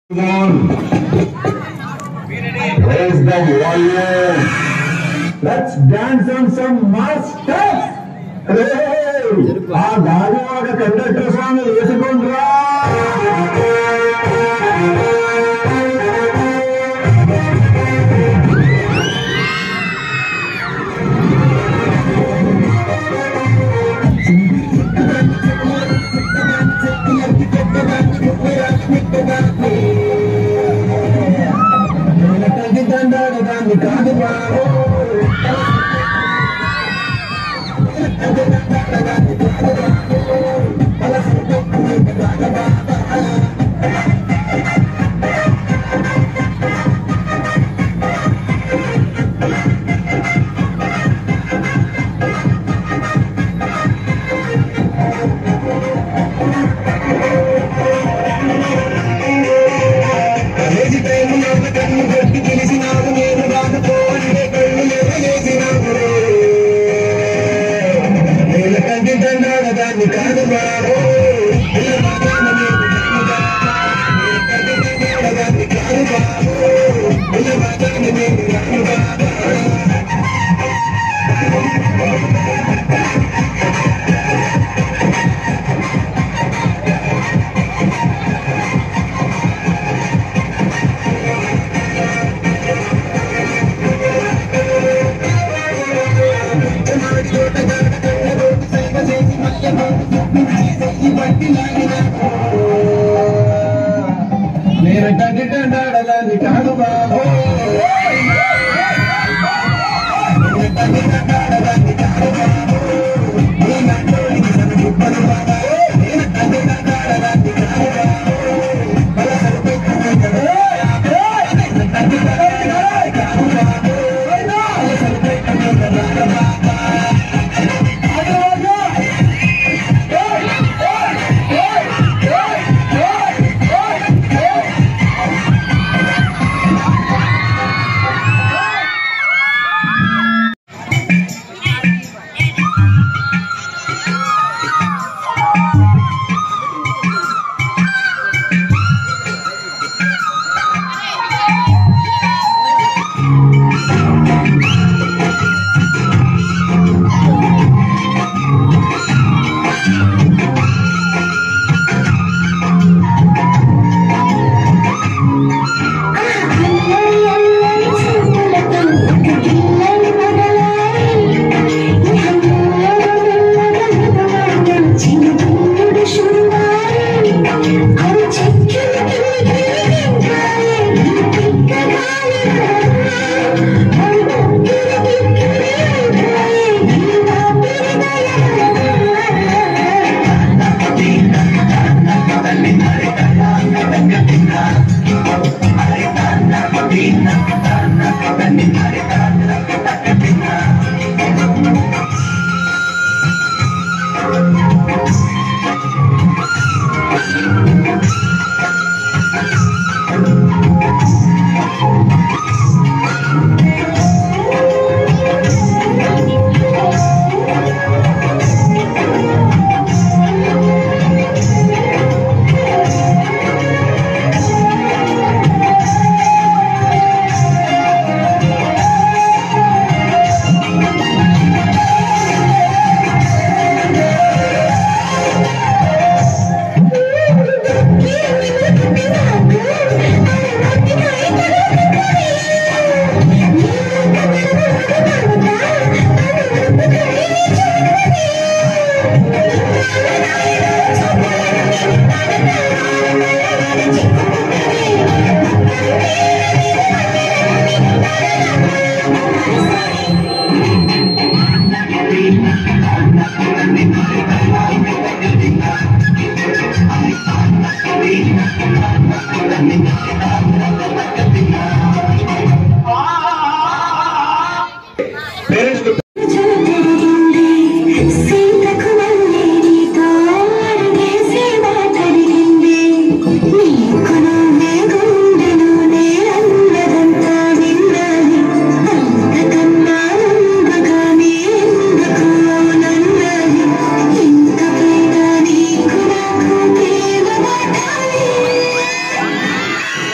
on. Raise the volume. Let's dance on some mass steps. Hey! ఆ గాలివాడ conductor స్వామి వేసుకుంటారా దాన్ని కాదు బాబు లేచి ప్రేమలో కన్ను కొట్టి పిలిచినావు నేను రాకపోతే కళ్ళు లేచినావు నేల కంటి దండాల దాన్ని కాదు బాబు పిల్ల మాటలు నేను నమ్ముతా. నేల కంటి దండాల దాన్ని కాదు బాబు పిల్ల మాటలు నేను నమ్ముతా. నేను కంటి దండాల దాన్ని కాదు బాబు నేను కంటి దండాల దాన్ని కాదు బాబు నీ నన్నోడికి నన్ను గుప్పలు బాబా నేను కంటి దండాల దాన్ని కాదు బాబు బలసలు పెట్టుకుంటాడు నేను కంటి దండాల దాన్ని కాదు బాబు బలసలు పెట్టుకుంటాడు బాబా పేరెంట్స్ సీతకు మళ్ళీ నీతో అడిగేసి మాట్లాడింది నీకు నువ్వే గుండెను నేనన్నదంతా విన్నది అంతకన్నా ఉండగానే ఎందుకు అవునన్నది ఇంతకైనా నీకు నాకు ప్రేమ మాటాలి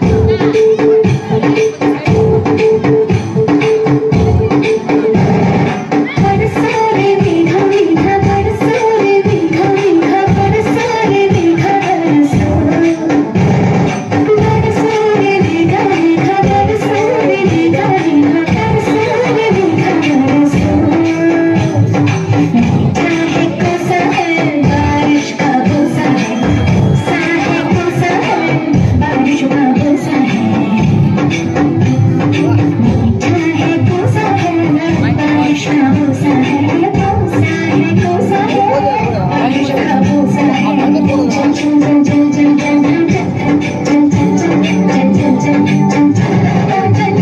बरसारे मीठा मीठा बरसारे मीठा मीठा बरसारे मीठा बरसा बरसारे मीठा मीठा बरसारे मीठा मीठा बरसारे मीठा बरसा मीठा है कोसा है बारिश का बोसा है कोसा है कोसा है बारिश का बोसा है मीठा है कोसा है बारिश का बोसा है कोसा है कोसा है बारिश का बोसा है चल चल चल चल चल चल चल चल चल चल चल चल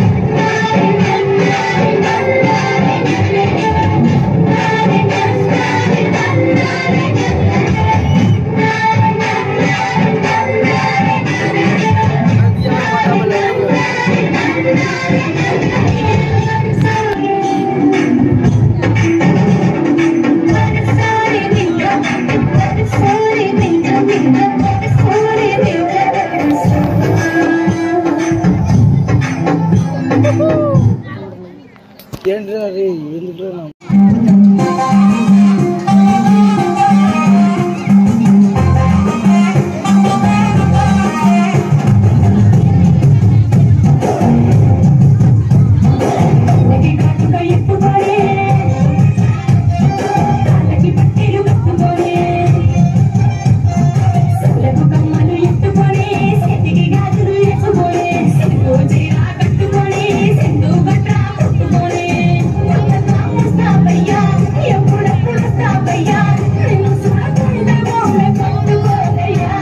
बरसारे मीठा बरसारे मीठा मीठा बरसारे मीठा बरसा ఏంటి అది ఎందుకు కాళ్ళకి కాటుక ఎత్తుకోలే కాళ్ళకి పట్టీలు కట్టుకోలే చెవులకు కమ్మలు ఎత్తుకోలే చేతికి గాజులు వేసుకోలే సెంటు చీర కట్టుకోలే సెంటు బట్ట కట్టుకోలే వస్తావయ్యా ఎప్పుడెప్పుడు వస్తావయ్యా నిన్ను చూడకుండా గోడ కట్టుకోలయ్యా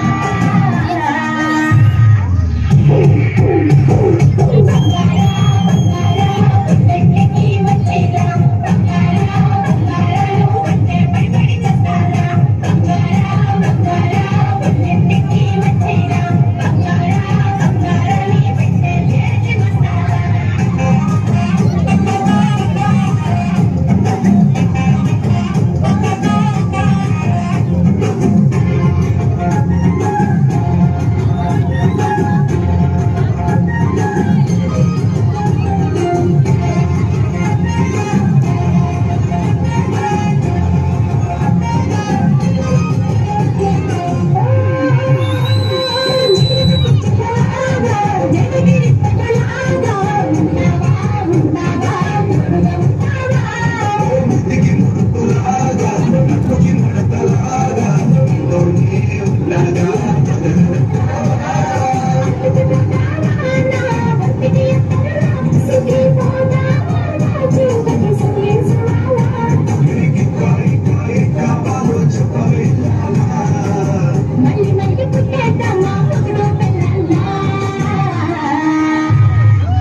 మళ్ళీ మళ్ళీ పుట్టేద్దామా ఒకడో పిల్లల్లా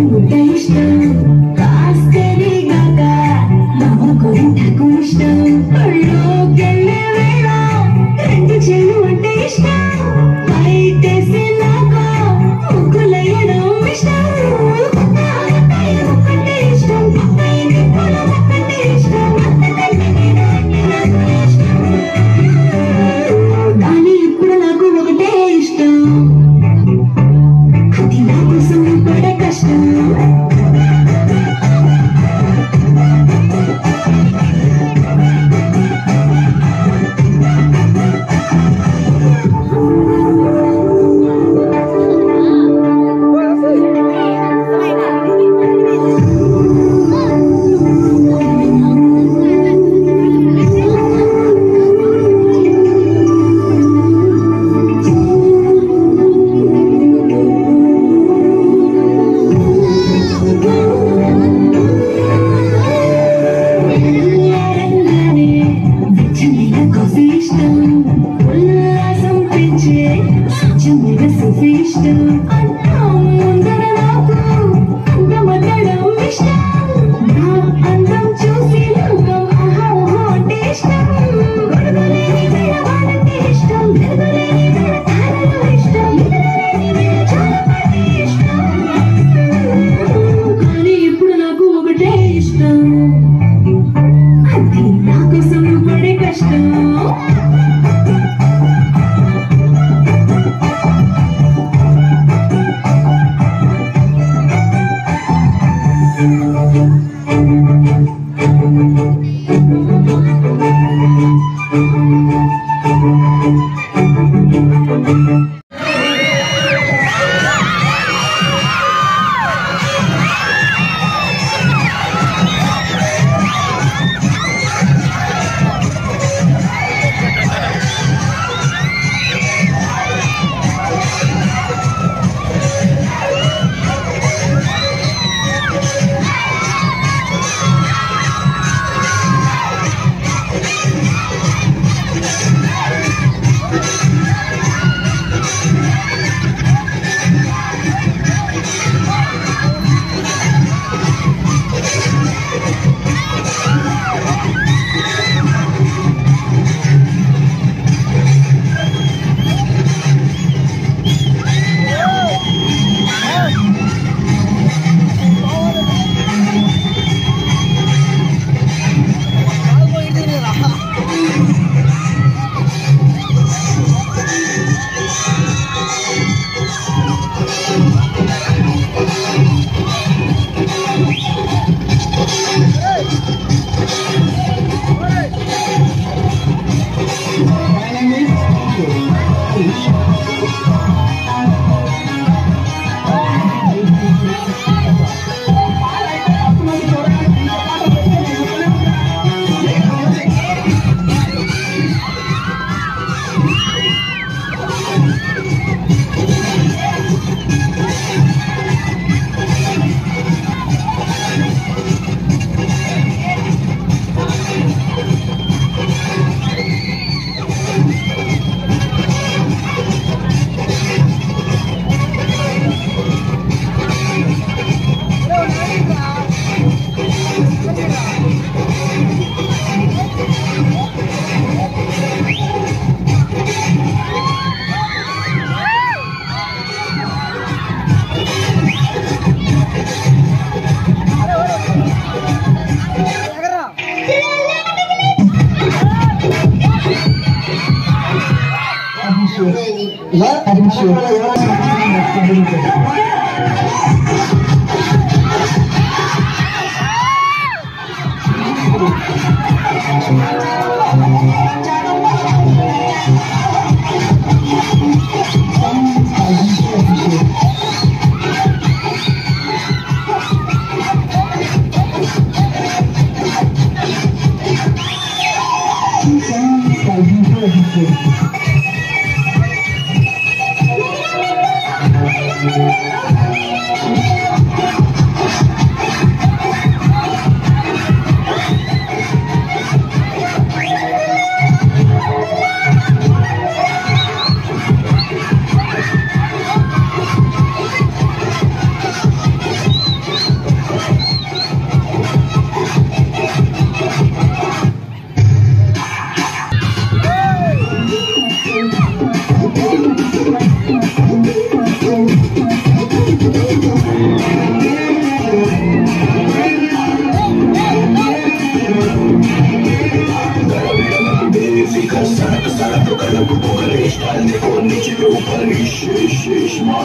ముద్ద ఇష్టం కాస్తరి గాక మామ గోరింటాకు ఇష్టం పళ్ళు గెల్లె వేళ రెండు చెడు అంటే ఇష్టం బయటేసి నాకు ముగ్గులయ్యడం ఇష్టం ఒక్కటే ఇష్టం పైన పొలం ఒక్కటే ఇష్టం అంతకంటే నేను అన్ని నాకు ఇష్టం కానీ ఇప్పుడు నాకు ఒకటే ఇష్టం అది నా కోసం పడే కష్టం చిన్నగా కాఫీ ఇష్టం ఉల్లాసం పెంచే చిన్నగా సూఫీ ఇష్టం అన్నం ముందర నాకు అందమట్టడం ఇష్టం నా అందం చూసి లోకం ఆహా ఓహో అంటే ఇష్టం గొడవలేని వేళ వాళ్ళంటే ఇష్టం వెలుగులేని వేళ తారలు ఇష్టం నిద్రలేని వేళ చాలా ఇష్టం కానీ ఇప్పుడు నాకు ఒకటే ఇష్టం అది నా కోసం పడే కష్టం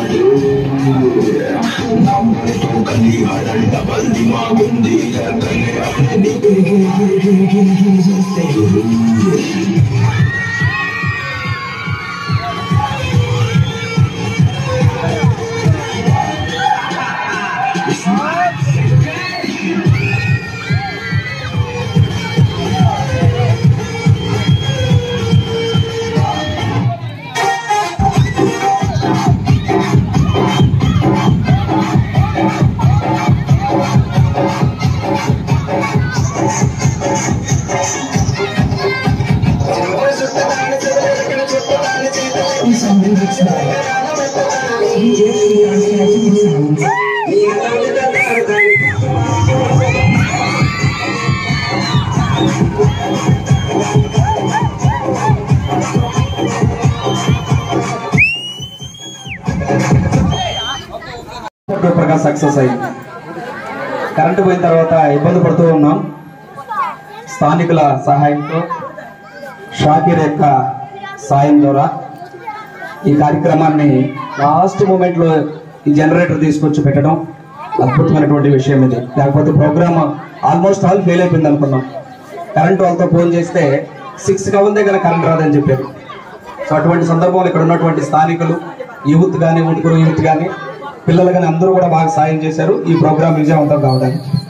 వాడు నమ్మతో కలి హడలి డబల్ దిమాగుంది కనే అన్ని చూస్తే సూపర్ గా సక్సెస్ అయింది కరెంటు పోయిన తర్వాత ఇబ్బంది పడుతూ ఉన్నాం స్థానికుల సహాయంతో షాకీర్ యొక్క సాయం ద్వారా ఈ కార్యక్రమాన్ని లాస్ట్ మూమెంట్ లో ఈ జనరేటర్ తీసుకొచ్చి పెట్టడం అద్భుతమైనటువంటి విషయం ఇది లేకపోతే ప్రోగ్రామ్ ఆల్మోస్ట్ ఆల్ ఫెయిల్ అయిపోయింది అనుకున్నాం కరెంట్ వాళ్ళతో ఫోన్ చేస్తే సిక్స్ గా ఉందే కానీ కరెంట్ రాదని చెప్పారు సో అటువంటి సందర్భంలో ఇక్కడ ఉన్నటువంటి స్థానికులు యూత్ కానీ ఉడుకురు యూత్ కానీ పిల్లలు కానీ అందరూ కూడా బాగా సాయం చేశారు ఈ ప్రోగ్రామ్ విజయవంతం కావడానికి